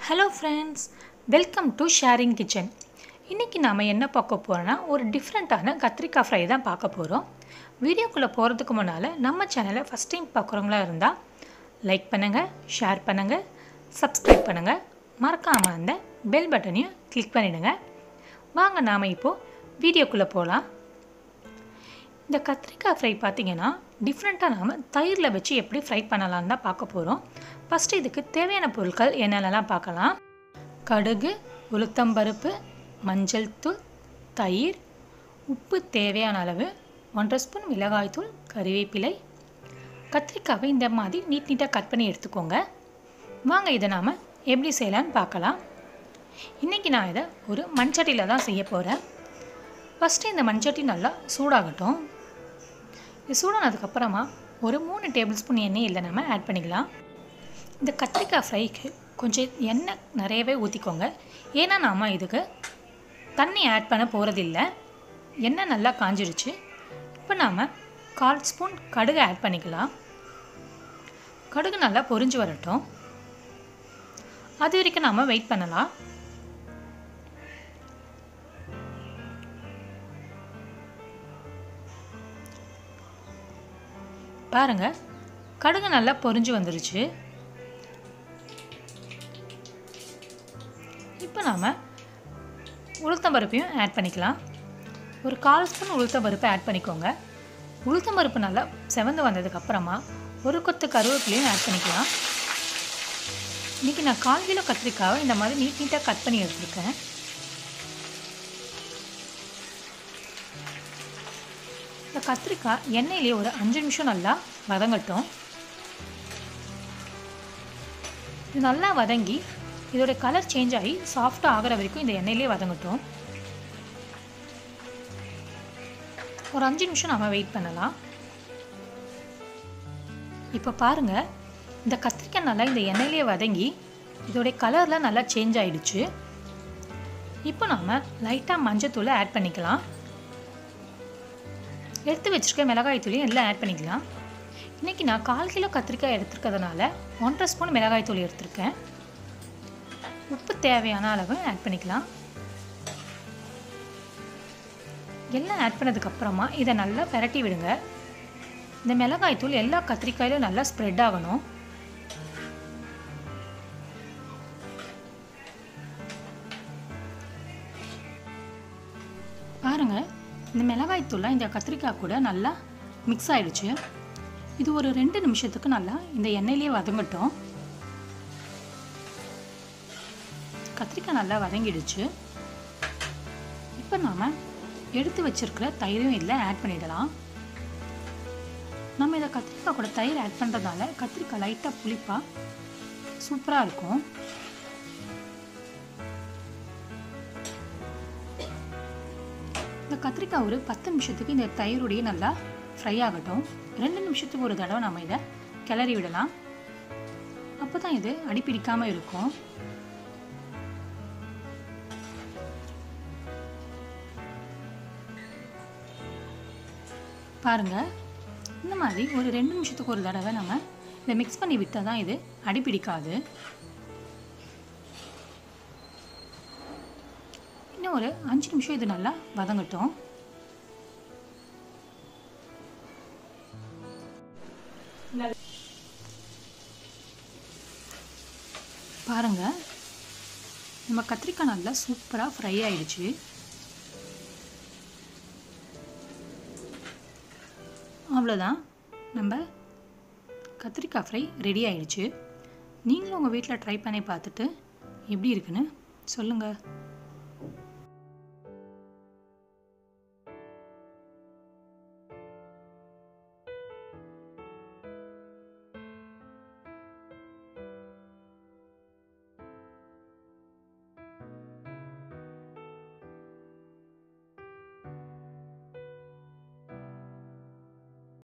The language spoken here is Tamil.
hello friends welcome to sharing kitchen இன்றைக்கி நாம் என்ன பார்க்க போகிறோன்னா ஒரு டிஃப்ரெண்ட்டான கத்திரிக்காய் ஃப்ரை தான் பார்க்க போகிறோம் வீடியோக்குள்ளே போகிறதுக்கு முன்னால் நம்ம சேனலை ஃபஸ்ட் டைம் பார்க்குறவங்களா இருந்தால் லைக் பண்ணுங்கள் ஷேர் பண்ணுங்கள் சப்ஸ்கிரைப் பண்ணுங்கள் மறக்காமல் அந்த பெல் பட்டனையும் கிளிக் பண்ணிவிடுங்க வாங்க நாம் இப்போது வீடியோக்குள்ளே போகலாம் இந்த கத்திரிக்காய் ஃப்ரை பார்த்தீங்கன்னா டிஃப்ரெண்ட்டாக நாம் தயிரில் வச்சு எப்படி ஃப்ரை பண்ணலான்னு தான் பார்க்க போகிறோம் ஃபஸ்ட்டு இதுக்கு தேவையான பொருட்கள் என்னென்னலாம் பார்க்கலாம் கடுகு உளுத்தம்பருப்பு மஞ்சள் தூள் தயிர் உப்பு தேவையான அளவு ஒன்றரை ஸ்பூன் மிளகாய்த்தூள் கறிவேப்பிலை கத்திரிக்காவை இந்த மாதிரி நீட் நீட்டாக கட் பண்ணி எடுத்துக்கோங்க வாங்க இதை நாம் எப்படி செய்யலான்னு பார்க்கலாம் இன்றைக்கி நான் இதை ஒரு மண்சட்டியில் தான் செய்ய போகிறேன் ஃபஸ்ட்டு இந்த மண்சட்டி நல்லா சூடாகட்டும் இது சூடானதுக்கப்புறமா ஒரு மூணு டேபிள் ஸ்பூன் எண்ணெய் இல்லை நம்ம ஆட் பண்ணிக்கலாம் இந்த கத்திரிக்காய் ஃப்ரைக்கு கொஞ்சம் எண்ணெய் நிறையவே ஊற்றிக்கோங்க ஏன்னா நாம் இதுக்கு தண்ணி ஆட் பண்ண போகிறதில்ல எண்ணெய் நல்லா காஞ்சிருச்சு இப்போ நாம் கால் ஸ்பூன் கடுகு ஆட் பண்ணிக்கலாம் கடுகு நல்லா பொரிஞ்சு வரட்டும் அது வரைக்கும் நாம் வெயிட் பண்ணலாம் பாருங்க கடுகு நல்லா பொரிஞ்சு வந்துருச்சு இப்போ நாம் உளுத்தம்பருப்பையும் ஆட் பண்ணிக்கலாம் ஒரு கால் ஸ்பூன் உளுத்தம்பருப்பை ஆட் பண்ணிக்கோங்க உளுத்தம்பருப்பு நல்லா செவந்து வந்ததுக்கப்புறமா ஒரு கொத்து கருவேப்பிலையும் ஆட் பண்ணிக்கலாம் இன்றைக்கி நான் கால் கிலோ கத்திரிக்காவை இந்த மாதிரி நீட் நீட்டாக கட் பண்ணி எடுத்துருக்கேன் இந்த கத்திரிக்காய் எண்ணெயிலே ஒரு அஞ்சு நிமிஷம் நல்லா வதங்கட்டும் இது நல்லா வதங்கி இதோட கலர் சேஞ்ச் ஆகி சாஃப்டாக ஆகிற வரைக்கும் இந்த எண்ணெயிலே வதங்கட்டும் ஒரு அஞ்சு நிமிஷம் நம்ம வெயிட் பண்ணலாம் இப்போ பாருங்கள் இந்த கத்திரிக்காய் நல்லா இந்த எண்ணெயிலே வதங்கி இதோடைய கலர்லாம் நல்லா சேஞ்ச் ஆகிடுச்சு இப்போ நாம் லைட்டாக மஞ்சத்தூளை ஆட் பண்ணிக்கலாம் எடுத்து வச்சுருக்க மிளகாய் தூளையும் எல்லாம் ஆட் பண்ணிக்கலாம் இன்றைக்கி நான் கால் கிலோ கத்திரிக்காய் எடுத்துருக்கிறதுனால ஒன்றரை ஸ்பூன் மிளகாய் தூள் எடுத்திருக்கேன் உப்பு தேவையான அளவு ஆட் பண்ணிக்கலாம் எல்லாம் ஆட் பண்ணதுக்கப்புறமா இதை நல்லா பெரட்டி விடுங்க இந்த மிளகாய் தூள் எல்லா கத்திரிக்காயிலும் நல்லா ஸ்ப்ரெட் ஆகணும் பாருங்கள் இந்த மிளகாய் தூள்லாம் இந்த கத்திரிக்காய் கூட நல்லா மிக்ஸ் ஆகிடுச்சு இது ஒரு ரெண்டு நிமிஷத்துக்கு நல்லா இந்த எண்ணெயிலே வதங்கட்டும் கத்திரிக்காய் நல்லா வதங்கிடுச்சு இப்போ நாம் எடுத்து வச்சிருக்கிற தயிரும் இதில் ஆட் பண்ணிடலாம் நம்ம இதை கத்திரிக்காய் கூட தயிர் ஆட் பண்ணுறதால கத்திரிக்காய் லைட்டாக புளிப்பாக சூப்பராக இருக்கும் இந்த கத்திரிக்காய் ஒரு பத்து நிமிஷத்துக்கு இந்த தயிருடைய நல்லா ஃப்ரை ஆகட்டும் ரெண்டு நிமிஷத்துக்கு ஒரு தடவை நம்ம இதை கிளறி விடலாம் அப்போ தான் இது அடிப்பிடிக்காமல் இருக்கும் பாருங்கள் இந்த மாதிரி ஒரு ரெண்டு நிமிஷத்துக்கு ஒரு தடவை நம்ம இதை மிக்ஸ் பண்ணி விட்டால் தான் இது அடிப்பிடிக்காது இன்னும் ஒரு அஞ்சு நிமிஷம் இது நல்லா வதங்கட்டும் பாருங்க நம்ம கத்திரிக்காய் நல்லா சூப்பராக ஃப்ரை ஆயிடுச்சு அவ்வளோதான் நம்ம கத்திரிக்காய் ஃப்ரை ரெடி ஆயிடுச்சு நீங்களும் உங்கள் வீட்டில் ட்ரை பண்ணி பார்த்துட்டு எப்படி இருக்குன்னு சொல்லுங்கள்